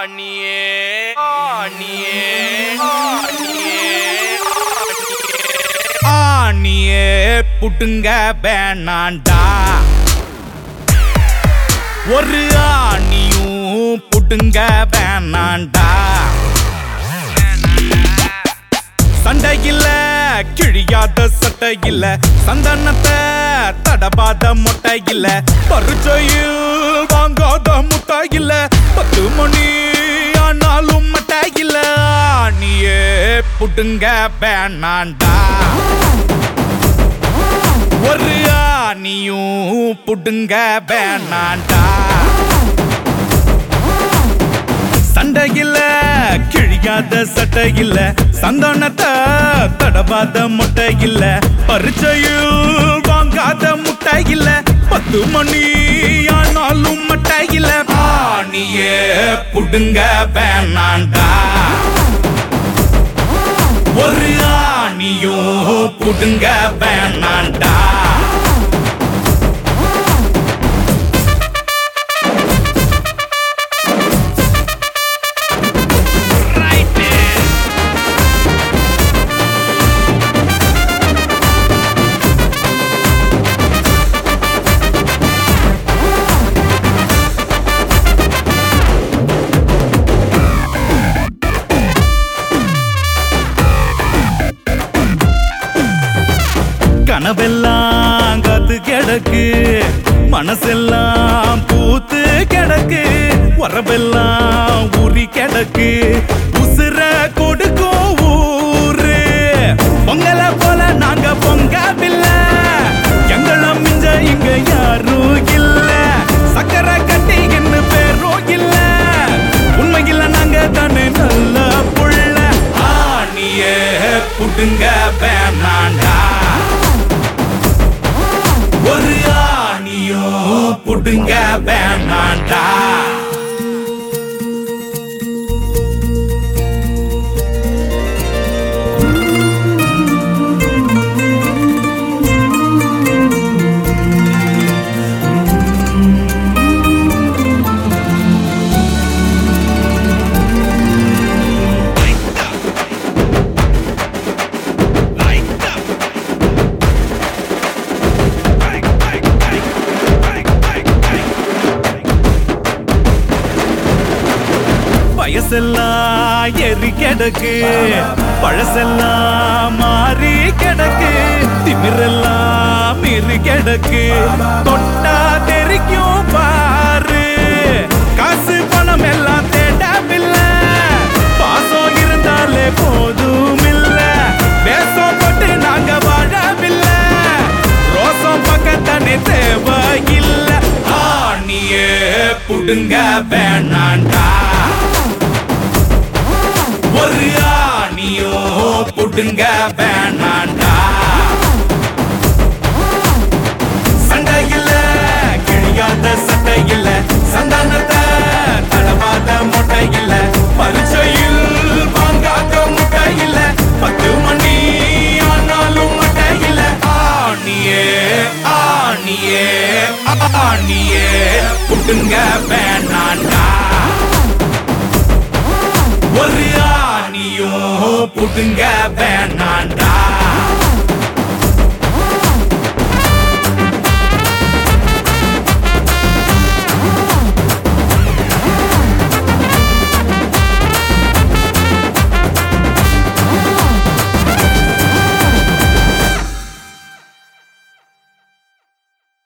ஆணியே ஆணியே ஆணியே ஆணியே புட்டுங்க வேணாண்டா ஒரு ஆணியும் புட்டுங்க வேணாண்டா சண்டையில கிழியாத சட்டை இல்ல சந்தனத்தை தடபாத மொட்டை இல்ல பரிச்சையில் வாங்காத முட்டை இல்ல பத்து மணி ஆனாலும் மட்டை இல்ல ஆணியே புட்டுங்க வேணாண்டா ஒரு ஆணியும் புடுங்க வேணாண்டா சண்டையில கிழியாத சட்டை இல்ல சந்தனத்தை தடவாத முட்டை இல்ல பரிச்சையில் வாங்காத முட்டை இல்ல பத்து மணி ஆனாலும் மட்டை இல்ல ஆணியே புடுங்க வேணாண்டா ஒரு ஆணியும் புடுங்க வேணாண்டா கனவெல்லாம் காத்து கிடக்கு மனசெல்லாம் பூத்து கிடக்கு உறவெல்லாம் ஊறி கிடக்கு உசுர கொடுக்கும் ஊரு பொங்கலை போல நாங்க பொங்கவில்லை எங்களை மிஞ்ச இங்க யாரும் இல்ல சக்கரை கட்டி என்ன பேரும் இல்ல உண்மையில நாங்க தானே நல்ல புள்ள ஆணியே புடுங்க வேணாண்டா ஒரு ஆணியோ புடுங்க வேணாண்டா வயசெல்லாம் எரி கிடக்கு பழசெல்லாம் மாறி கிடக்கு திமிரெல்லாம் மீறி கிடக்கு தொட்டா தெரிக்கும் பாரு காசு பணம் எல்லாம் தேடவில்லை பாசம் இருந்தாலே போதும் இல்ல வேஷம் போட்டு நாங்க வாழவில்லை ரோசம் பக்கத்தானே தேவையில்ல ஆணியே புடுங்க வேணாண்டா ஒரு ஆணியோ புடுங்க வேணாண்டா சண்டையில கிழியாத சட்டை இல்ல சந்தானத்தை தடவாத மொட்டை இல்ல பரிச்சையில் வாங்காத முட்டை இல்ல பத்து மணி ஆனாலும் மட்டை இல்ல ஆணியே ஆணியே ஆணியே புடுங்க வேணாண்டா ஒரு ஆணியோ புடுங்க வேணாண்டா